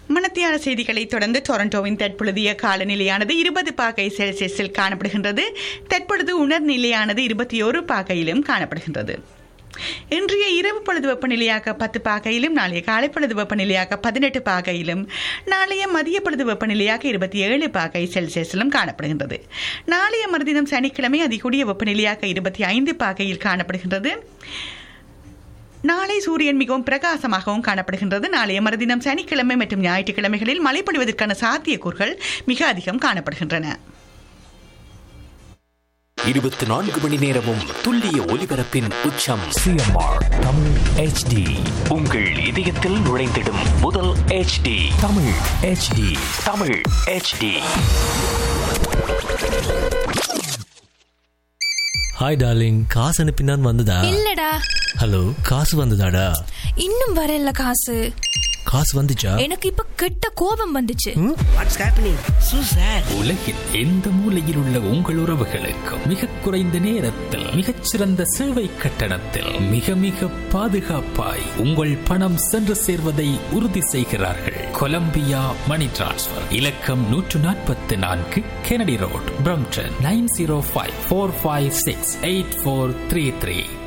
மணத்தியான செய்திகளை தொடர்ந்து டொரண்டோவின் தற்பொழுதைய காலநிலையானது இருபது பாகை செல்சியஸில் காணப்படுகின்றது தற்பொழுது உணர்நிலையானது இருபத்தி ஒரு பாகையிலும் காணப்படுகின்றது இன்றைய இரவு பொழுது வெப்பநிலையாக பத்து பாகையிலும் நாளைய காலை பொழுது வெப்பநிலையாக பதினெட்டு பாகையிலும் நாளைய மதிய பொழுது வெப்பநிலையாக இருபத்தி ஏழு பாகை செல்சியஸிலும் காணப்படுகின்றது நாளைய மறுதினம் சனிக்கிழமை அதிகூடிய வெப்பநிலையாக இருபத்தி ஐந்து பாகையில் காணப்படுகின்றது நாளை சூரியன் மிகவும் பிரகாசமாகவும் காணப்படுகின்றது நாளைய மறுதினம் சனிக்கிழமை மற்றும் ஞாயிற்றுக்கிழமைகளில் மழை பொழிவதற்கான சாத்தியக்கூறுகள் மிக அதிகம் காணப்படுகின்றன இருபத்தி நான்கு மணி நேரமும் துல்லிய ஒலிபரப்பின் உச்சம் சிஎம்ஆர் தமிழ் ஹெச்டி உங்கள் இதயத்தில் நுழைந்திடும் முதல் HD Tamil HD Tamil HD hi darling காசு அனுப்பினான் வந்ததா இல்லடா ஹலோ காசு வந்ததாடா இன்னும் வரல காசு காசு வந்துச்சா எனக்கு இப்ப கெட்ட கோபம் வந்துச்சு வாட்ஸ் ஹேப்பனிங் சூ சார் உலகில் எந்த மூலையில் உள்ள உங்கள் உறவுகளுக்கும் மிக குறைந்த நேரத்தில் மிகச்சிறந்த சேவை கட்டணத்தில் மிக மிக பாதுகாப்பாய் உங்கள் பணம் சென்று சேர்வதை உறுதி செய்கிறார்கள் கொலம்பியா மணி டிரான்ஸ்ஃபர் இலக்கம் நூற்று நாற்பத்தி நான்கு Kennedy road Brampton nine zero five four five six eight four three three